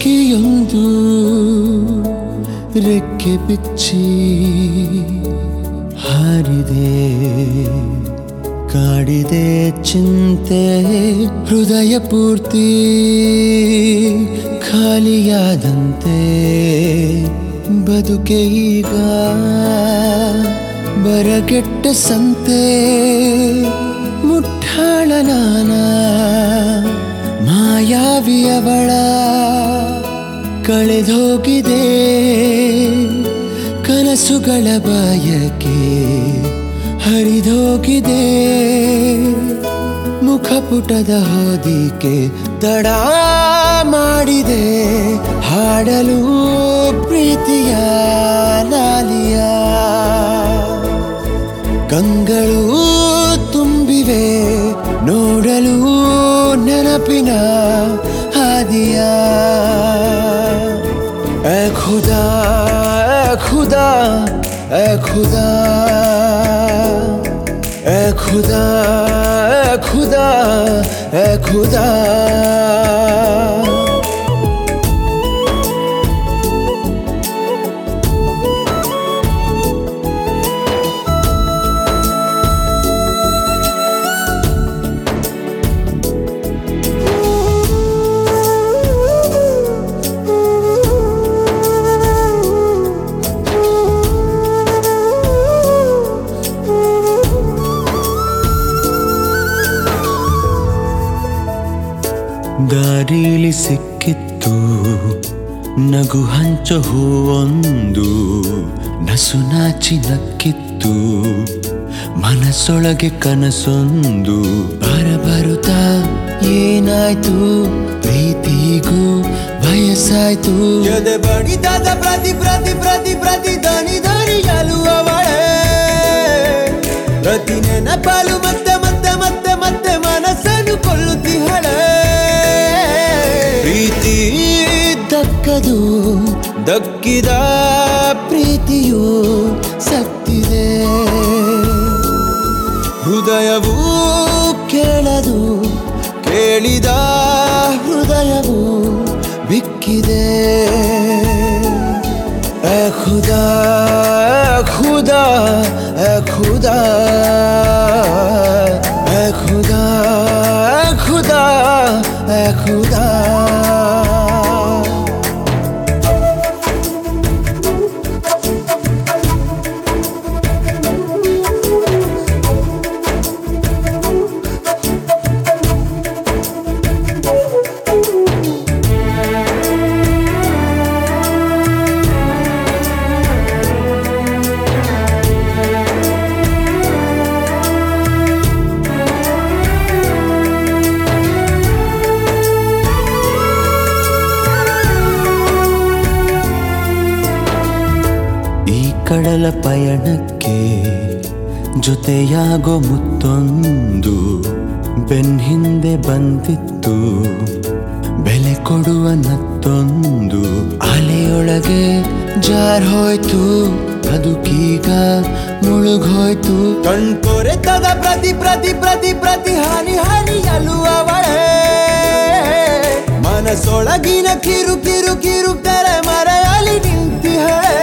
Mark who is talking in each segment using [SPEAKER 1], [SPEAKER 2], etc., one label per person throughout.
[SPEAKER 1] ಹಕ್ಕಿಯೊಂದು ರೆಕ್ಕೆ ಬಿಚ್ಚಿ ಹಾರಿದೆ ಕಾಡಿದೆ ಚಿಂತೆ ಹೃದಯ ಪೂರ್ತಿ ಖಾಲಿಯಾದಂತೆ ಬದುಕೆ ಈಗ ಬರಗೆಟ್ಟ ಸಂತೆ ಮುಠಾಳ ನಾನ ಮಾಯಾವಿಯವಳ ಕಳೆದೋಗಿದೆ ಕನಸುಗಳ ಬಯಕೆ ಹರಿದೋಗಿದೆ ಮುಖಪುಟದ ಹೋದಿಕೆ ತಡ ಮಾಡಿದೆ ಹಾಡಲು ಪ್ರೀತಿಯ ಲಾಲಿಯ ಕಂಗಳು ತುಂಬಿವೆ ನೋಡಲು ನೆನಪಿನ ಹಾದಿಯ ಎ ಖುದಾ ಎ ಖುದಾ ಎ ಖುದಾ ಎ ಖುದಾ ಎ ಖುದಾ ಎ ಖುದಾ ದಾರಿಲಿ ಸಿಕ್ಕಿತ್ತು ನಗು ಹಂಚ ಹೂವೊಂದು ನಸು ನಾಚಿ ನಕ್ಕಿತ್ತು ಮನಸ್ಸೊಳಗೆ ಕನಸೊಂದು ಬರಬರುತ್ತ ಏನಾಯ್ತು ಪ್ರೀತಿಗೂ ವಯಸ್ಸಾಯ್ತು
[SPEAKER 2] ಎದೆ ಬಡಿದಾದ ಪ್ರತಿ ಪ್ರತಿ ಪ್ರತಿ ಪ್ರತಿ ಧ್ವನಿ ಧ್ವನಿಯಲು ಅವಳೇ ಪ್ರತಿ ನೆನಪಲು ಮತ್ತೆ ಮತ್ತೆ ಮತ್ತೆ ಮತ್ತೆ ಮನಸ್ಸನ್ನು ಕೊಲ್ಲುತ್ತಿಹಳೆ
[SPEAKER 1] ಪ್ರೀತಿ ದಕ್ಕದು
[SPEAKER 2] ದಕ್ಕಿದ
[SPEAKER 1] ಪ್ರೀತಿಯು ಸತ್ತಿದೆ
[SPEAKER 2] ಹೃದಯವು
[SPEAKER 1] ಕೇಳದು
[SPEAKER 2] ಕೇಳಿದ
[SPEAKER 1] ಹೃದಯವು ಬಿಕ್ಕಿದೆ ಎ ಖುದಾ ಎ ಖುದಾ ಎ ಖುದಾ ಎ ಖುದಾ ಎ ಖುದಾ ಎ ಖುದಾ ಈ ಕಡಲ ಪಯಣಕ್ಕೆ ಜೊತೆಯಾಗೋ ಮುತ್ತೊಂದು ಬೆನ್ ಹಿಂದೆ ಬಂದಿತ್ತು ಬೆಲೆ ಕೊಡುವ ನತ್ತೊಂದು ಅಲೆಯೊಳಗೆ ಜಾರ್ ಹೋಯ್ತು ಬದುಕೀಗ ಮುಳುಗೋಯ್ತು
[SPEAKER 2] ಕಣ್ಕೊರೆತದ ಪ್ರತಿ ಪ್ರತಿ ಪ್ರತಿ ಪ್ರತಿ ಹಾನಿ ಹಾನಿಯಲು ಅವಳೇ ಮನಸ್ಸೊಳಗಿನ ಕಿರು ಕಿರು ಕಿರು ತೆರೆ ಮರೆಯಲಿ ನಿಂತಿಹಳೆ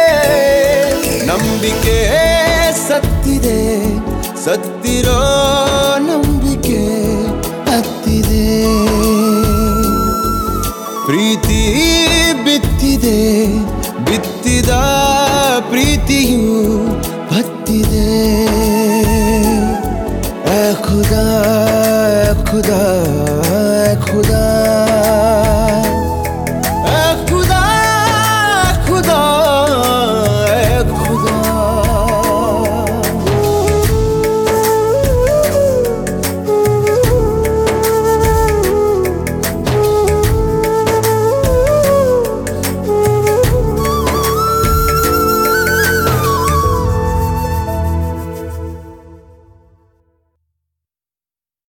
[SPEAKER 2] ನಂಬಿಕೆ
[SPEAKER 1] ಸತ್ತಿದೆ
[SPEAKER 2] ಸತ್ತಿರೋ
[SPEAKER 1] ನಂಬಿಕೆ ಹತ್ತಿದೆ
[SPEAKER 2] ಪ್ರೀತಿ
[SPEAKER 1] ಬಿತ್ತಿದೆ
[SPEAKER 2] ಬಿತ್ತಿದ
[SPEAKER 1] ಪ್ರೀತಿಯು ಹತ್ತಿದೆ ಎ ಖುದಾ ಎ ಖುದಾ